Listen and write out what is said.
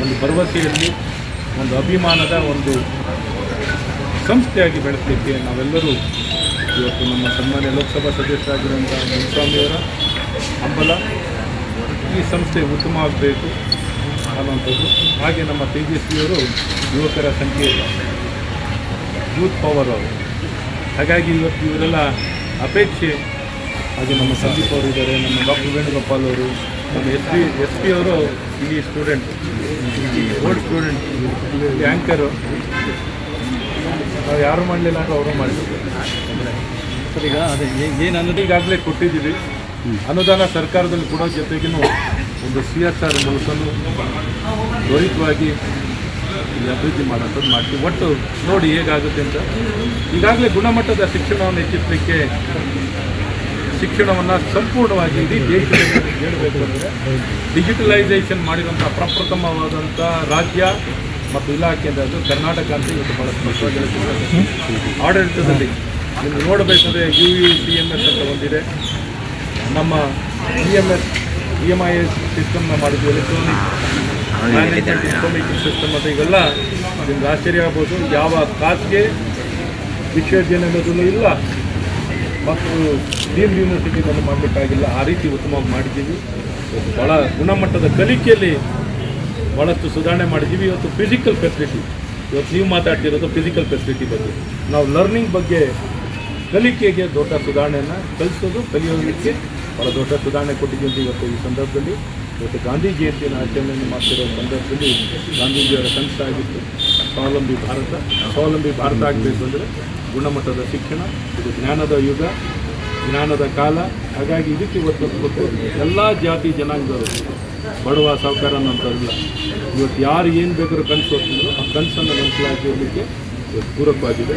ಒಂದು ಭರವಸೆಯಲ್ಲಿ ಒಂದು ಅಭಿಮಾನದ ಒಂದು ಸಂಸ್ಥೆಯಾಗಿ ಬೆಳೆಸಲಿಕ್ಕೆ ನಾವೆಲ್ಲರೂ ಇವತ್ತು ನಮ್ಮ ಸನ್ಮಾನ್ಯ ಲೋಕಸಭಾ ಸದಸ್ಯರಾಗಿರುವಂಥ ಮುನಿಸ್ವಾಮಿಯವರ ಹಂಬಲ ಈ ಸಂಸ್ಥೆ ಉತ್ತಮವಾಗಬೇಕು ಅನ್ನುವಂಥದ್ದು ಹಾಗೆ ನಮ್ಮ ತೇಜಸ್ವಿಯವರು ಯುವಕರ ಸಂಖ್ಯೆ ಯೂತ್ ಪವರ್ ಅವರು ಹಾಗಾಗಿ ಇವತ್ತು ಇವರೆಲ್ಲ ಅಪೇಕ್ಷೆ ಹಾಗೆ ನಮ್ಮ ಸಂದೀಪ್ ಅವರು ಇದ್ದಾರೆ ನಮ್ಮ ಡಾಕ್ಟರ್ ವೇಣುಗೋಪಾಲ್ ಅವರು ನಮ್ಮ ಎಸ್ ಪಿ ಎಸ್ ಪಿ ಅವರು ಇಲ್ಲಿ ಸ್ಟೂಡೆಂಟ್ ಓಲ್ಡ್ ಸ್ಟೂಡೆಂಟ್ ಆ್ಯಂಕರು ನಾವು ಯಾರು ಮಾಡಲಿಲ್ಲ ಅಂದ್ರೆ ಅವರು ಮಾಡಿದ್ರು ಸರ್ ಈಗ ಅದೇ ಏನು ಅನ್ನೋದು ಈಗಾಗಲೇ ಕೊಟ್ಟಿದ್ದೀವಿ ಅನುದಾನ ಸರ್ಕಾರದಲ್ಲಿ ಕೊಡೋ ಜೊತೆಗಿನೂ ಒಂದು ಸಿ ಎಸ್ ಆರ್ ಮೂಲಕನೂ ತ್ವರಿತವಾಗಿ ಈ ಅಭಿವೃದ್ಧಿ ಮಾಡೋಂಥದ್ದು ಮಾಡ್ತೀವಿ ಒಟ್ಟು ನೋಡಿ ಹೇಗಾಗುತ್ತೆ ಅಂತ ಈಗಾಗಲೇ ಗುಣಮಟ್ಟದ ಶಿಕ್ಷಣವನ್ನು ಹೆಚ್ಚಿಸಲಿಕ್ಕೆ ಶಿಕ್ಷಣವನ್ನು ಸಂಪೂರ್ಣವಾಗಿ ಇಡೀ ದೇಶದಲ್ಲಿ ಹೇಳಬೇಕು ಅಂದರೆ ಡಿಜಿಟಲೈಸೇಷನ್ ಮಾಡಿರುವಂಥ ಪ್ರಪ್ರಥಮವಾದಂಥ ರಾಜ್ಯ ಮತ್ತು ಇಲಾಖೆ ಅಂದರೆ ಅದು ಕರ್ನಾಟಕ ಅಂತ ಇವತ್ತು ಭಾಳ ಸ್ಪಷ್ಟವಾಗಿ ಹೇಳ್ತಿದ್ದಾರೆ ಆಡಳಿತದಲ್ಲಿ ನೀವು ನೋಡಬೇಕಂದ್ರೆ U U C M S ಅಂತ ಒಂದಿದೆ ನಮ್ಮ E M S E M I S ಸಿಸ್ಟಮ್ನ ಮಾಡಿದ್ವಿ ಎಲೆಕ್ಟ್ರಾನಿಕ್ ಮ್ಯಾನೇಜ್ಮೆಂಟ್ ಇನ್ಫಾರ್ಮೇಷನ್ ಸಿಸ್ಟಮ್ ಅಂತ ಇವೆಲ್ಲ ನಿಮ್ಗೆ ಆಶ್ಚರ್ಯ ಆಗ್ಬೋದು ಯಾವ ಖಾಸಗಿ ವಿಶ್ವವಿದ್ಯಾನಿಲಯದಲ್ಲೂ ಇಲ್ಲ ಮತ್ತು ಡೀಮ್ಡ್ ಯೂನಿವರ್ಸಿಟಿಗಳನ್ನು ಮಾಡಲಿಕ್ಕಾಗಿಲ್ಲ ಆ ರೀತಿ ಉತ್ತಮವಾಗಿ ಮಾಡಿದ್ದೀವಿ ಇವತ್ತು ಭಾಳ ಗುಣಮಟ್ಟದ ಕಲಿಕೆಯಲ್ಲಿ ಭಾಳಷ್ಟು ಸುಧಾರಣೆ ಮಾಡಿದ್ದೀವಿ ಇವತ್ತು ಫಿಸಿಕಲ್ ಫೆಸಿಲಿಟಿ ಇವತ್ತು ನೀವು ಮಾತಾಡ್ತಿರೋದು ಫಿಸಿಕಲ್ ಫೆಸಿಲಿಟಿ ಬಗ್ಗೆ ನಾವು ಲರ್ನಿಂಗ್ ಬಗ್ಗೆ ಕಲಿಕೆಗೆ ದೊಡ್ಡ ಸುಧಾರಣೆಯನ್ನು ಕಲಿಸೋದು ಕಲಿಯೋದಕ್ಕೆ ಭಾಳ ದೊಡ್ಡ ಸುಧಾರಣೆ ಕೊಟ್ಟಿದ್ದೀವಿ ಅಂತ ಇವತ್ತು ಈ ಸಂದರ್ಭದಲ್ಲಿ ಇವತ್ತು ಗಾಂಧಿ ಜಯಂತಿಯನ್ನು ಆಚರಣೆಯನ್ನು ಮಾಡ್ತಿರೋ ಸಂದರ್ಭದಲ್ಲಿ ಗಾಂಧೀಜಿಯವರ ಕನಸಾಗಿತ್ತು ಸ್ವಾವಲಂಬಿ ಭಾರತ ಸ್ವಾವಲಂಬಿ ಭಾರತ ಆಗಬೇಕು ಅಂದರೆ ಗುಣಮಟ್ಟದ ಶಿಕ್ಷಣ ಇದು ಜ್ಞಾನದ ಯುಗ ಜ್ಞಾನದ ಕಾಲ ಹಾಗಾಗಿ ಇದಕ್ಕೆ ಒತ್ತು ಕೊಟ್ಟು ಎಲ್ಲ ಜಾತಿ ಜನಾಂಗದವರು ಬಡವ ಸಾವುಕಾರ ಅನ್ನೋಂಥವ್ರಿಲ್ಲ ಇವತ್ತು ಯಾರು ಏನು ಬೇಕಾದ್ರೂ ಕನಸು ಹೊತ್ತಿದ್ರು ಆ ಕನಸನ್ನು ನನಸಲಾಗಿರಲಿಕ್ಕೆ ಇವತ್ತು ಪೂರಕವಾಗಿದೆ